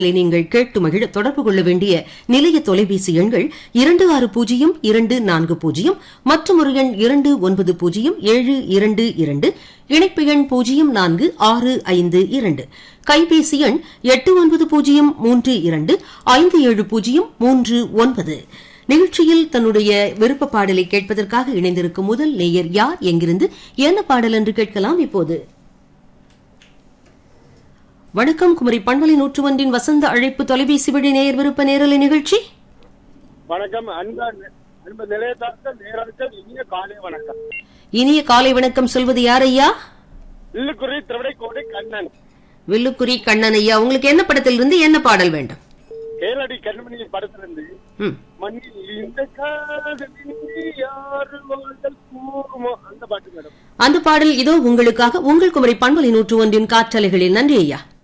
இதை நீங்கள் கேட்டு மகிழ தொடர்பு கொள்ள வேண்டிய நிலைய தொலைபேசி எண்கள் இரண்டு ஆறு பூஜ்ஜியம் இரண்டு நான்கு பூஜ்ஜியம் மற்றும் ஒரு எண் இரண்டு ஒன்பது பூஜ்ஜியம் ஏழு இரண்டு இரண்டு இணைப்பு எண் பூஜ்ஜியம் நான்கு ஆறு ஐந்து இரண்டு கைபேசி எண் எட்டு ஒன்பது பூஜ்ஜியம் மூன்று இரண்டு ஐந்து ஏழு பூஜ்ஜியம் மூன்று ஒன்பது நிகழ்ச்சியில் தன்னுடைய விருப்ப பாடலை கேட்பதற்காக இணைந்திருக்கும் முதல் நேயர் யார் எங்கிருந்து என்ன பாடல் என்று கேட்கலாம் இப்போது வணக்கம் குமரி பண்பலை நூற்று ஒன்றின் வசந்த அழைப்பு தொலைபேசி வழி நேயர் விருப்ப நேரலை நிகழ்ச்சி வணக்கம் அன்பா அன்பு நிலையத்தார்கள் நேரர்கள் இனிய காலை வணக்கம் இனிய காலை வணக்கம் சொல்வது யார் ஐயா இல்லுக்குறி திருவிடைக்கோடை கண்ணன் வில்லுக்குரி கண்ணன் ஐயா உங்களுக்கு என்ன படத்திலிருந்து என்ன பாடல் வேண்டும் கேளடி கண்மணி படத்திலிருந்து ம், மண்ணில் இந்த காதலில் யாரு வாழ்தல் கூறுமோ அந்த பாட்டு மேடம் அந்த பாடல் இதோ உங்களுக்காக உங்கள் குமரி பண்பலை நூற்று ஒன்றின் காற்றலைகளில் நன்றி ஐயா